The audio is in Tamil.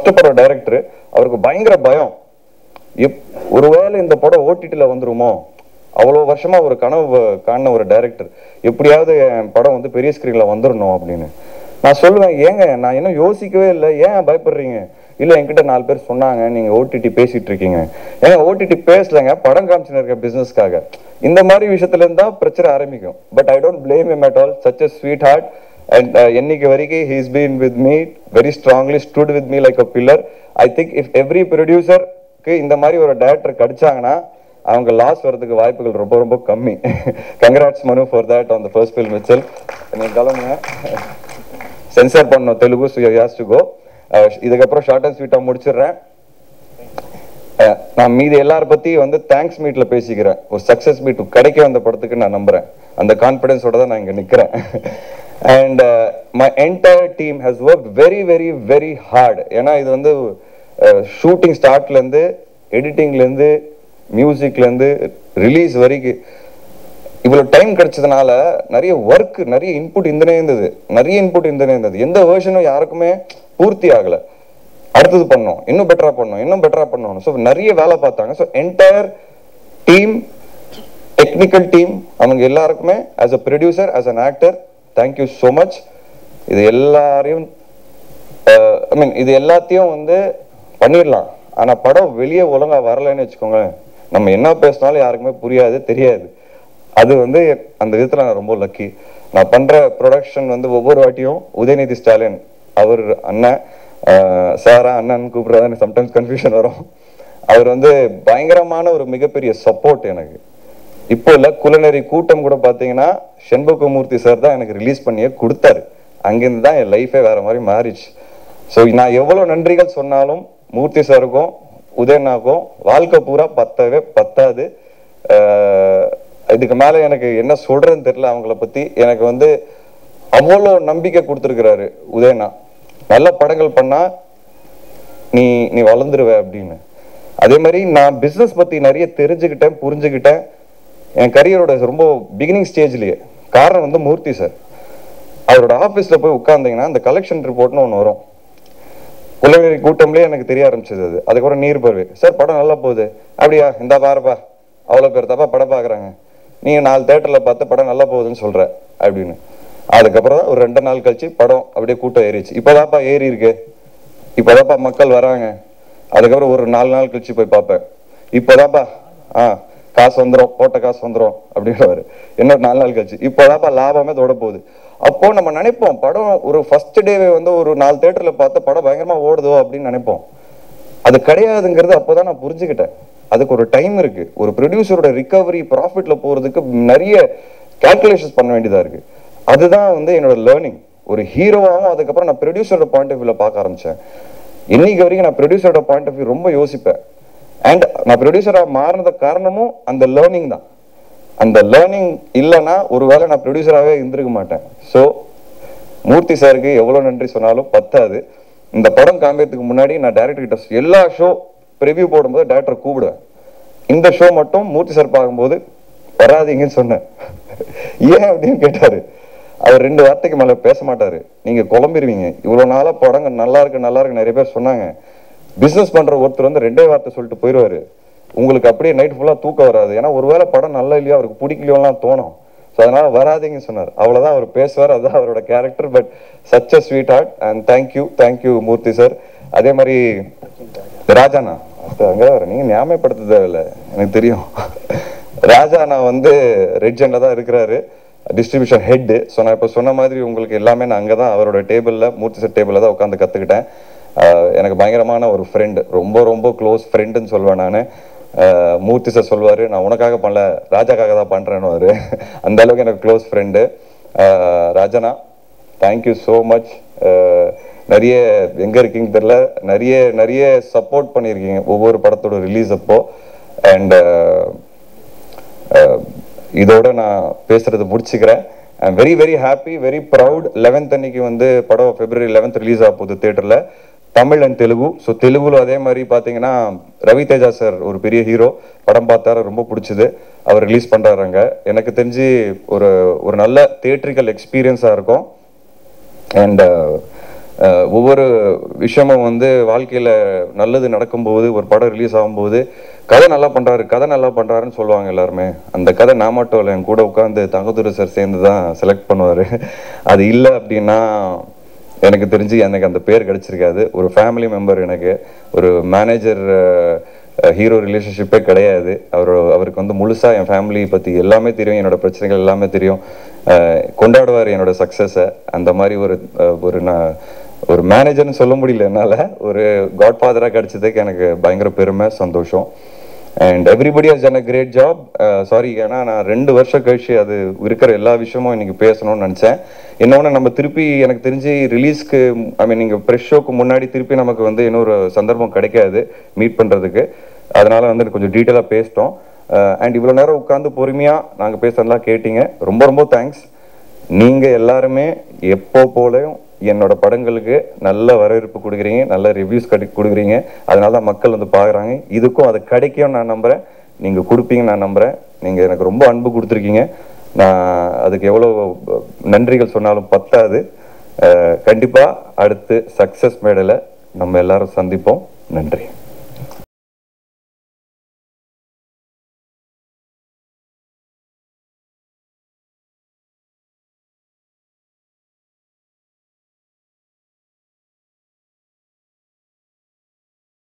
கஷ்டப்படுற டைரக்டர் அவருக்கு பயங்கர பயம் எப் ஒருவேளை இந்த படம் ஓடிடியில் வந்துருமோ அவ்வளோ வருஷமா ஒரு கனவு காண ஒரு டைரக்டர் எப்படியாவது என் படம் வந்து பெரிய ஸ்க்ரீனில் வந்துடணும் அப்படின்னு நான் சொல்லுவேன் ஏங்க நான் இன்னும் யோசிக்கவே இல்லை ஏன் பயப்படுறீங்க இல்லை என்கிட்ட நாலு பேர் சொன்னாங்க நீங்க ஓடிடி பேசிட்டு இருக்கீங்க ஏங்க ஓடிடி பேசலங்க படம் காமிச்சுன்னு இருக்க பிசினஸ்க்காக இந்த மாதிரி விஷயத்துல இருந்தா பிரச்சனை ஆரம்பிக்கும் but I don't blame him at all such a sweet heart and என்னைக்கு வரைக்கும் he's been with me very strongly stood with me like a pillar I think if every ப்ரொடியூசருக்கு இந்த மாதிரி ஒரு டேரக்டர் கிடைச்சாங்கன்னா அவங்க லாஸ் வரதுக்கு வாய்ப்புகள் ரொம்ப ரொம்ப கம்மி congrats Manu for that on the first film itself நீங்க கிளம்புங்க சென்சார் பண்ணோம் Telugu so has to go இதுக்கப்புறம் ஷார்ட் அண்ட் ஸ்வீட்டாக முடிச்சிடுறேன் அஹ், நான் மீதி எல்லார பத்தி வந்து தேங்க்ஸ் மீட்ல பேசிக்கிறேன் ஒரு சக்சஸ் மீட் கிடைக்க வந்த படத்துக்கு நான் நம்புறேன் அந்த கான்பிடன்ஸோட தான் நான் இங்க நிக்கிறேன் and my entire team has work very very very hard ஏன்னா இது வந்து ஷூட்டிங் ஸ்டார்ட்ல இருந்து எடிட்டிங்ல இருந்து மியூசிக்ல இருந்து ரிலீஸ் வரைக்கும் இவ்வளவு டைம் கிடைச்சதுனால நிறைய ஒர்க் நிறைய இன்புட் இருந்தனே இருந்தது நிறைய இன்புட் இருந்தனே இருந்தது எந்த வேர்ஷனும் யாருக்குமே பூர்த்தி ஆகல அடுத்தது பண்ணோம் இன்னும் பெட்டரா பண்ணோம் இன்னும் பெட்டரா பண்ணோம் ஸோ நிறைய வேலை பார்த்தாங்க so entire team technical team அவங்க எல்லாருக்குமே as a producer as an actor thank you so much இது எல்லாரையும் ஐ மீன் இது எல்லாத்தையும் வந்து பண்ணிடலாம் ஆனா படம் வெளியே ஒழுங்கா வரலைன்னு வச்சுக்கோங்களேன் நம்ம என்ன பேசினாலும் யாருக்குமே புரியாது தெரியாது அது வந்து அந்த விதத்துல நான் ரொம்ப லக்கி நான் பண்ற ப்ரொடக்ஷன் வந்து ஒவ்வொரு வாட்டியும் உதயநிதி ஸ்டாலின் அவர் அண்ணன் ஆஹ் சாரா அண்ணன் கூப்பிடுறதா எனக்கு சம்டைம்ஸ் கன்ஃபியூஷன் வரும் அவர் வந்து பயங்கரமான ஒரு மிகப்பெரிய சப்போர்ட் எனக்கு இப்போ இல்ல குலநெறி கூட்டம் கூட பாத்தீங்கன்னா செண்பகமூர்த்தி சார் தான் எனக்கு ரிலீஸ் பண்ணியே கொடுத்தாரு அங்கிருந்து தான் என் லைஃபே வேற மாதிரி மாறிச்சு ஸோ நான் எவ்வளவு நன்றிகள் சொன்னாலும் மூர்த்தி சாருக்கும் உதயனாக்கும் வாழ்க்கை பூரா பத்தவே பத்தாது ஆஹ் இதுக்கு மேல எனக்கு என்ன சொல்றதுன்னு தெரியல அவங்கள பத்தி எனக்கு வந்து அவ்வளோ நம்பிக்கை கொடுத்துருக்கிறாரு உதயனா நல்ல படங்கள் பண்ணா நீ நீ வளர்ந்துருவ அப்படின்னு அதே மாதிரி நான் பிசினஸ் பத்தி நிறைய தெரிஞ்சுக்கிட்டேன் புரிஞ்சுக்கிட்டேன் என் கரியரோட ரொம்ப பிகினிங் ஸ்டேஜ்லயே காரணம் வந்து மூர்த்தி சார் அவரோட ஆபீஸ்ல போய் உட்கார்ந்தீங்கன்னா அந்த கலெக்ஷன் ரிப்போர்ட்னு ஒன்று வரும் உலகரி கூட்டம்லயே எனக்கு தெரிய ஆரம்பிச்சது அது அதுக்கப்புறம் நீர் பருவே சார் படம் நல்லா போகுது அப்படியா இந்த பாருப்பா அவ்வளோ பேர் தப்பா படம் பார்க்குறாங்க நீங்க நாலு தேட்டர்ல பார்த்து படம் நல்லா போகுதுன்னு சொல்ற அப்படின்னு அதுக்கப்புறம் தான் ஒரு ரெண்டு நாள் கழிச்சு படம் அப்படியே கூட்டம் ஏறிச்சு இப்போதான்ப்பா ஏறி இருக்கு இப்போதான்ப்பா மக்கள் வராங்க அதுக்கப்புறம் ஒரு நாலு நாள் கழிச்சு போய் பார்ப்பேன் இப்போதான்ப்பா ஆ காசு வந்துரும் போட்ட காசு வந்துரும் அப்படின்றவாரு இன்னொரு நாலு நாள் கழிச்சு இப்போதான்ப்பா லாபமே தொட போகுது அப்போ நம்ம நினைப்போம் படம் ஒரு ஃபர்ஸ்ட் டேவே வந்து ஒரு நாலு தேட்டர்ல பார்த்து படம் பயங்கரமா ஓடுதோ அப்படின்னு நினைப்போம் அது கிடையாதுங்கிறது அப்போதான் நான் புரிஞ்சுக்கிட்டேன் அதுக்கு ஒரு டைம் இருக்கு ஒரு ப்ரொடியூசரோட ரிகவரி ப்ராஃபிட்ல போறதுக்கு நிறைய கால்குலேஷன்ஸ் பண்ண வேண்டியதா இருக்கு அதுதான் வந்து என்னோட லேர்னிங் ஒரு ஹீரோவாகவும் அதுக்கப்புறம் நான் ப்ரொடியூசரோட பாயிண்ட் ஆஃப் வியூல பார்க்க ஆரம்பிச்சேன் இன்னைக்கு வரைக்கும் நான் ப்ரொடியூசரோட பாயிண்ட் ஆஃப் வியூ ரொம்ப யோசிப்பேன் அண்ட் நான் ப்ரொடியூசராக மாறினது காரணமும் அந்த லேர்னிங் தான் அந்த லேர்னிங் இல்லைன்னா ஒருவேளை நான் ப்ரொடியூசராகவே இருந்திருக்க மாட்டேன் ஸோ மூர்த்தி சாருக்கு எவ்வளோ நன்றி சொன்னாலும் பத்தாது இந்த படம் காமிக்கிறதுக்கு முன்னாடி நான் டேரக்டர் கிட்ட எல்லா ஷோ ப்ரிவ்யூ போடும்போது டேரக்டர் கூப்பிடுவேன் இந்த ஷோ மட்டும் மூர்த்தி சார் பார்க்கும்போது வராதீங்கன்னு சொன்னேன் ஏன் அப்படின்னு கேட்டாரு அவர் ரெண்டு வார்த்தைக்கு மேல பேச மாட்டாரு நீங்க குழம்பிடுவீங்க இவ்வளவு நாளா படங்க நல்லா இருக்கு நல்லா இருக்கு நிறைய பேர் சொன்னாங்க பிசினஸ் பண்ற ஒருத்தர் வந்து ரெண்டே வார்த்தை சொல்லிட்டு போயிடுவாரு உங்களுக்கு அப்படியே நைட் ஃபுல்லா தூக்கம் வராது ஏன்னா ஒருவேளை படம் நல்லா இல்லையோ அவருக்கு பிடிக்கலையோலாம் தோணும் ஸோ அதனால வராதீங்கன்னு சொன்னார் அவ்வளவுதான் அவர் பேசுவார் அதுதான் அவரோட character but such a sweet heart and thank you thank you Murthy sir அதே மாதிரி ராஜாண்ணா அது அங்கே வர நீங்க ஞாபகப்படுத்த தேவையில்ல எனக்கு தெரியும் ராஜாண்ணா வந்து ரெட் ஜென்ல தான் இருக்கிறாரு டிஸ்ட்ரிபியூஷன் ஹெட் ஸோ நான் இப்போ சொன்ன மாதிரி உங்களுக்கு எல்லாமே நான் அங்கே தான் அவரோட டேபிளில் மூர்த்தி சார் டேபிளில் தான் உட்காந்து கற்றுக்கிட்டேன் எனக்கு பயங்கரமான ஒரு ஃப்ரெண்டு ரொம்ப ரொம்ப க்ளோஸ் ஃப்ரெண்டுன்னு சொல்லுவேன் நான் மூர்த்தி சார் சொல்லுவார் நான் உனக்காக பண்ணல ராஜாக்காக தான் பண்ணுறேன்னு அவரு அந்த அளவுக்கு எனக்கு க்ளோஸ் ஃப்ரெண்டு ராஜனா தேங்க்யூ ஸோ மச் நிறைய எங்கே இருக்கீங்க தெரில நிறைய நிறைய சப்போர்ட் பண்ணியிருக்கீங்க ஒவ்வொரு படத்தோட ரிலீஸ் அப்போ அண்ட் இதோட நான் பேசுறது முடிச்சுக்கிறேன் I'm very very happy very proud eleventh அன்னைக்கு வந்து படம் பிப்ரவரி லெவன்த் ரிலீஸ் ஆக போகுது தேட்டரில் தமிழ் அண்ட் தெலுங்கு ஸோ தெலுங்குல அதே மாதிரி பார்த்தீங்கன்னா ரவி தேஜா சார் ஒரு பெரிய ஹீரோ படம் பார்த்தாரு ரொம்ப பிடிச்சது அவர் ரிலீஸ் பண்ணுறாருங்க எனக்கு தெரிஞ்சு ஒரு ஒரு நல்ல தியேட்ரிக்கல் எக்ஸ்பீரியன்ஸாக இருக்கும் அண்ட் அஹ், ஒவ்வொரு விஷயமும் வந்து வாழ்க்கையில் நல்லது நடக்கும்போது ஒரு படம் ரிலீஸ் ஆகும்போது கதை நல்லா பண்ணுறாரு கதை நல்லா பண்ணுறாருன்னு சொல்லுவாங்க எல்லாருமே அந்த கதை நான் மட்டும் இல்லை என் கூட உட்காந்து தங்கதுரை சார் சேர்ந்து தான் செலக்ட் பண்ணுவார் அது இல்லை அப்படின்னா எனக்கு தெரிஞ்சு எனக்கு அந்த பேர் கிடைச்சிருக்காது ஒரு ஃபேமிலி மெம்பர் எனக்கு ஒரு மேனேஜர் ஹீரோ ரிலேஷன்ஷிப்பே கிடையாது அவர் அவருக்கு வந்து முழுசாக என் ஃபேமிலி பற்றி எல்லாமே தெரியும் என்னோட பிரச்சனைகள் எல்லாமே தெரியும் அஹ், கொண்டாடுவார் என்னோட சக்ஸஸை அந்த மாதிரி ஒரு அஹ், ஒரு நான் ஒரு மேனேஜர்னு சொல்ல முடியல என்னால் ஒரு காட்ஃபாதராக கிடைச்சதுக்கு எனக்கு பயங்கர பெருமை சந்தோஷம் and everybody has done a great job sorry ஏன்னா நான் ரெண்டு வருஷம் கழிச்சு அது இருக்கிற எல்லா விஷயமும் இன்னைக்கு பேசணும்னு நினச்சேன் இன்னொன்று நம்ம திருப்பி எனக்கு தெரிஞ்சு ரிலீஸ்க்கு ஐ மீன் நீங்கள் ப்ரெஷ் ஷோக்கு முன்னாடி திருப்பி நமக்கு வந்து இன்னொரு சந்தர்ப்பம் கிடைக்காது மீட் பண்ணுறதுக்கு அதனால வந்து கொஞ்சம் டீட்டெயிலாக பேசிட்டோம் அண்ட் இவ்வளோ நேரம் உட்காந்து பொறுமையாக நாங்கள் பேசுறதெல்லாம் கேட்டீங்க ரொம்ப ரொம்ப தேங்க்ஸ் நீங்கள் எல்லாருமே எப்போ போலயும் என்னோட படங்களுக்கு நல்ல வரவேற்பு கொடுக்குறீங்க நல்ல ரிவ்யூஸ் கடி கொடுக்குறீங்க அதனால தான் மக்கள் வந்து பார்க்குறாங்க இதுக்கும் அது கிடைக்கும் நான் நம்புகிறேன் நீங்கள் கொடுப்பீங்கன்னு நான் நம்புகிறேன் நீங்கள் எனக்கு ரொம்ப அன்பு கொடுத்துருக்கீங்க நான் அதுக்கு எவ்வளோ நன்றிகள் சொன்னாலும் பத்தாது கண்டிப்பாக அடுத்து சக்ஸஸ் மேடையில் நம்ம எல்லாரும் சந்திப்போம் நன்றி